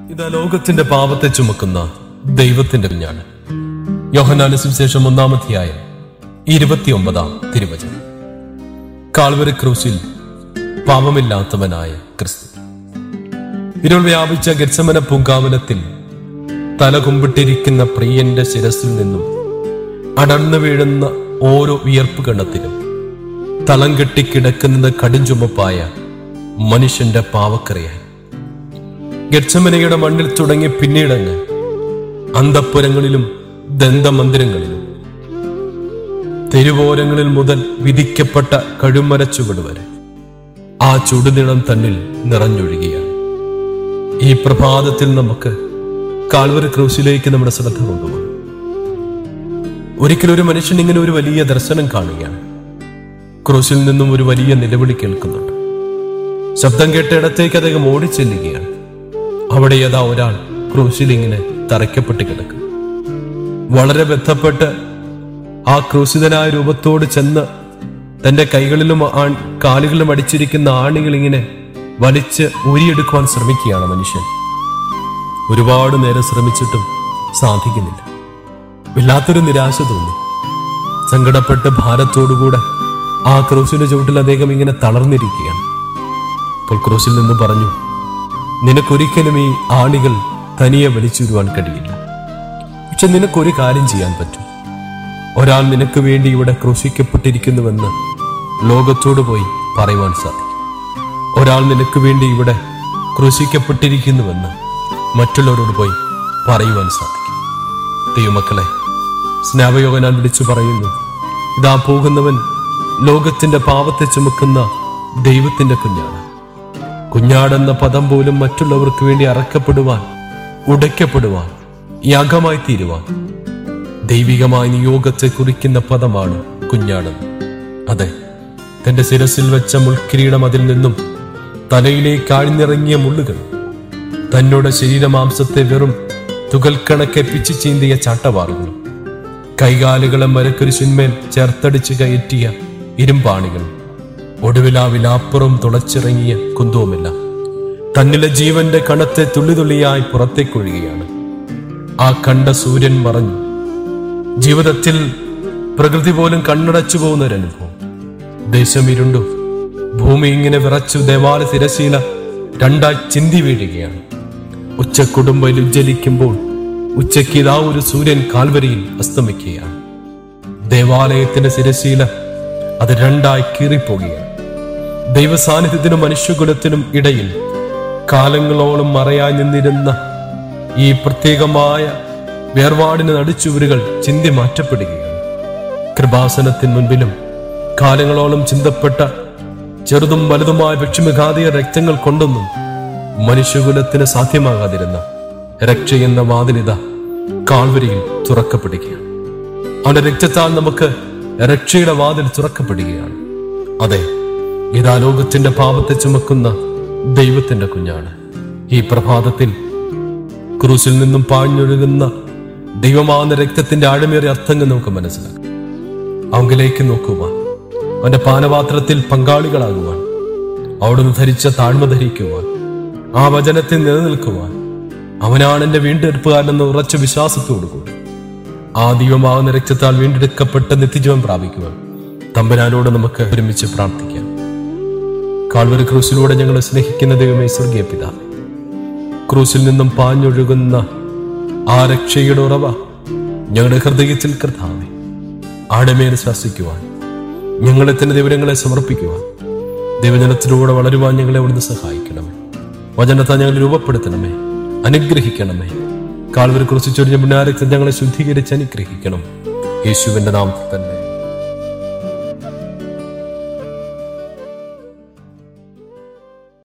ഇതാ ലോകത്തിന്റെ പാപത്തെ ചുമക്കുന്ന ദൈവത്തിന്റെ കുഞ്ഞാണ് യോഹനാന സുവിശേഷം ഒന്നാമധ്യായം ഇരുപത്തിയൊമ്പതാം തിരുവചനം കാൽവരി ക്രൂശിൽ പാപമില്ലാത്തവനായ ക്രിസ്തു ഇരുൾ വ്യാപിച്ച ഗത്സമന പൂങ്കാവനത്തിൽ തലകുമ്പിട്ടിരിക്കുന്ന പ്രിയന്റെ ശിരസിൽ നിന്നും അടർന്നു വീഴുന്ന ഓരോ വിയർപ്പ് കണ്ണത്തിലും തളം കെട്ടിക്കിടക്കുന്നത് കടുംചുമപ്പായ മനുഷ്യന്റെ പാവക്കറിയാൻ ഗർച്ചമനയുടെ മണ്ണിൽ തുടങ്ങി പിന്നീടങ്ങ് അന്തപ്പുരങ്ങളിലും ദന്തമന്ദിരങ്ങളിലും തെരുവോരങ്ങളിൽ മുതൽ വിധിക്കപ്പെട്ട കഴുമരച്ചുവട് വരെ ആ ചുടുനിളം തന്നിൽ നിറഞ്ഞൊഴുകിയാണ് ഈ പ്രഭാതത്തിൽ നമുക്ക് കാൽവരി ക്രൂസിലേക്ക് നമ്മുടെ ശ്രദ്ധ കൊണ്ടുപോകും ഒരിക്കലും ഒരു മനുഷ്യൻ ഇങ്ങനെ ഒരു വലിയ ദർശനം കാണുകയാണ് ക്രൂസിൽ നിന്നും ഒരു വലിയ നിലവിളി കേൾക്കുന്നുണ്ട് ശബ്ദം കേട്ട ഇടത്തേക്ക് അദ്ദേഹം ഓടിച്ചെല്ലുകയാണ് അവിടെ ഏതാ ഒരാൾ ക്രൂശിൽ ഇങ്ങനെ തറയ്ക്കപ്പെട്ട് കിടക്കും വളരെ ബന്ധപ്പെട്ട് ആ ക്രൂശിതനായ രൂപത്തോട് ചെന്ന് തന്റെ കൈകളിലും ആ- കാലുകളിലും അടിച്ചിരിക്കുന്ന ആണികൾ ഇങ്ങനെ വലിച്ച് ഊരിയെടുക്കുവാൻ ശ്രമിക്കുകയാണ് മനുഷ്യൻ ഒരുപാട് നേരം ശ്രമിച്ചിട്ടും സാധിക്കുന്നില്ല വല്ലാത്തൊരു നിരാശ തോന്നി സങ്കടപ്പെട്ട് ഭാരത്തോടുകൂടെ ആ ക്രൂശിന്റെ ചുവട്ടിൽ അദ്ദേഹം ഇങ്ങനെ തളർന്നിരിക്കുകയാണ് അപ്പോൾ ക്രൂശിൽ നിന്ന് പറഞ്ഞു നിനക്കൊരിക്കലും ഈ ആണികൾ തനിയെ വലിച്ചുരുവാൻ കഴിയില്ല പക്ഷെ നിനക്കൊരു കാര്യം ചെയ്യാൻ പറ്റും ഒരാൾ നിനക്ക് വേണ്ടി ഇവിടെ ക്രൂശിക്കപ്പെട്ടിരിക്കുന്നുവെന്ന് ലോകത്തോട് പോയി പറയുവാൻ സാധിക്കും ഒരാൾ നിനക്ക് വേണ്ടി ഇവിടെ ക്രൂശിക്കപ്പെട്ടിരിക്കുന്നുവെന്ന് മറ്റുള്ളവരോട് പോയി പറയുവാൻ സാധിക്കും ദൈവമക്കളെ സ്നാപയോഗനാൽ വിളിച്ചു പറയുന്നു ഇതാ പോകുന്നവൻ ലോകത്തിന്റെ പാപത്തെ ചുമക്കുന്ന ദൈവത്തിന്റെ കുഞ്ഞാണ് കുഞ്ഞാടെന്ന പദം പോലും മറ്റുള്ളവർക്ക് വേണ്ടി അറക്കപ്പെടുവാൻ ഉടയ്ക്കപ്പെടുവാൻ യാഗമായി തീരുവാൻ ദൈവികമായ നിയോഗത്തെ കുറിക്കുന്ന പദമാണ് കുഞ്ഞാടെന്ന് അതെ തന്റെ ശിരസിൽ വെച്ച മുൾക്കിരീടം അതിൽ നിന്നും തലയിലേക്ക് ആഴ്ന്നിറങ്ങിയ മുള്ളുകൾ തന്നോട് ശരീരമാംസത്തെ വെറും തുകൽക്കണക്കെ പിച്ചു ചീന്തിയ ചാട്ടവാറുകളും കൈകാലുകളെ മരക്കുരിശിന്മേൽ ചേർത്തടിച്ച് കയറ്റിയ ഇരുമ്പാണികൾ ഒടുവിൽ ആ വിലാപ്പുറം തുളച്ചിറങ്ങിയ കുന്തവുമെല്ലാം തന്നിലെ ജീവന്റെ കണത്തെ തുള്ളിതുള്ളിയായി പുറത്തേക്കൊഴുകയാണ് ആ കണ്ട സൂര്യൻ മറഞ്ഞു ജീവിതത്തിൽ പ്രകൃതി പോലും കണ്ണടച്ചു പോകുന്ന ഒരു അനുഭവം ദേശം ഇരുണ്ടു ഭൂമി ഇങ്ങനെ വിറച്ചു ദേവാല തിരശീല രണ്ടായി ചിന്തി വീഴുകയാണ് ഉച്ചക്കുടുംബയിൽ ഉജ്ജ്വലിക്കുമ്പോൾ ഉച്ചയ്ക്ക് ഇതാ ഒരു സൂര്യൻ കാൽവരിയിൽ അസ്തമിക്കുകയാണ് ദേവാലയത്തിന്റെ തിരശീല അത് രണ്ടായി കീറിപ്പോകുകയാണ് ദൈവസാന്നിധ്യത്തിനും മനുഷ്യകുലത്തിനും ഇടയിൽ കാലങ്ങളോളം മറയായി നിന്നിരുന്ന ഈ പ്രത്യേകമായ വേർപാടിന് നടിച്ചുവരുകൾ ചിന്തി മാറ്റപ്പെടുകയാണ് കൃപാസനത്തിന് മുൻപിലും കാലങ്ങളോളം ചിന്തപ്പെട്ട ചെറുതും വലുതുമായ വിഷമിഘാതീയ രക്തങ്ങൾ കൊണ്ടൊന്നും മനുഷ്യകുലത്തിന് സാധ്യമാകാതിരുന്ന രക്ഷ എന്ന വാതിലിത കാൽവരിയിൽ തുറക്കപ്പെടുകയാണ് അവന്റെ രക്തത്താൽ നമുക്ക് രക്ഷയുടെ വാതിൽ തുറക്കപ്പെടുകയാണ് അതെ ഇതാ ലോകത്തിന്റെ പാപത്തെ ചുമക്കുന്ന ദൈവത്തിന്റെ കുഞ്ഞാണ് ഈ പ്രഭാതത്തിൽ ക്രൂസിൽ നിന്നും പാഞ്ഞൊഴുകുന്ന ദൈവമാകുന്ന രക്തത്തിന്റെ ആഴമേറിയ അർത്ഥങ്ങൾ നമുക്ക് മനസ്സിലാക്കാം അവങ്കിലേക്ക് നോക്കുവാൻ അവന്റെ പാനപാത്രത്തിൽ പങ്കാളികളാകുവാൻ അവിടുന്ന് ധരിച്ച താഴ്മ ധരിക്കുവാൻ ആ വചനത്തിൽ നിലനിൽക്കുവാൻ അവനാണ് എന്റെ വീണ്ടെടുപ്പുകാരനെന്ന ഉറച്ച വിശ്വാസത്തോടുകൂടി ആ ദൈവമാകുന്ന രക്തത്താൽ വീണ്ടെടുക്കപ്പെട്ട നിത്യജീവൻ പ്രാപിക്കുവാൻ തമ്പനാനോട് നമുക്ക് ഒരുമിച്ച് പ്രാർത്ഥിക്കാം കാൽവരി ക്രൂസിലൂടെ ഞങ്ങളെ സ്നേഹിക്കുന്ന ദൈവമേ സ്വർഗീയ പിതാവേ ക്രൂസിൽ നിന്നും പാഞ്ഞൊഴുകുന്ന ആ രക്ഷയുടെ ഉറവ ഞങ്ങളുടെ ഹൃദയത്തിൽ കർത്താവെ ആടമേൽ ശ്വസിക്കുവാൻ ഞങ്ങളെ തന്നെ ദൈവങ്ങളെ സമർപ്പിക്കുവാൻ ദൈവജനത്തിലൂടെ വളരുവാൻ ഞങ്ങളെ അവിടുന്ന് സഹായിക്കണമേ വചനത്തെ ഞങ്ങൾ രൂപപ്പെടുത്തണമേ അനുഗ്രഹിക്കണമേ കാൽവരെ കുറിച്ച് ചൊരിഞ്ഞ മുന്നാരത്തെ ഞങ്ങളെ ശുദ്ധീകരിച്ച് അനുഗ്രഹിക്കണം യേശുവിന്റെ നാമത്തിൽ തന്നെ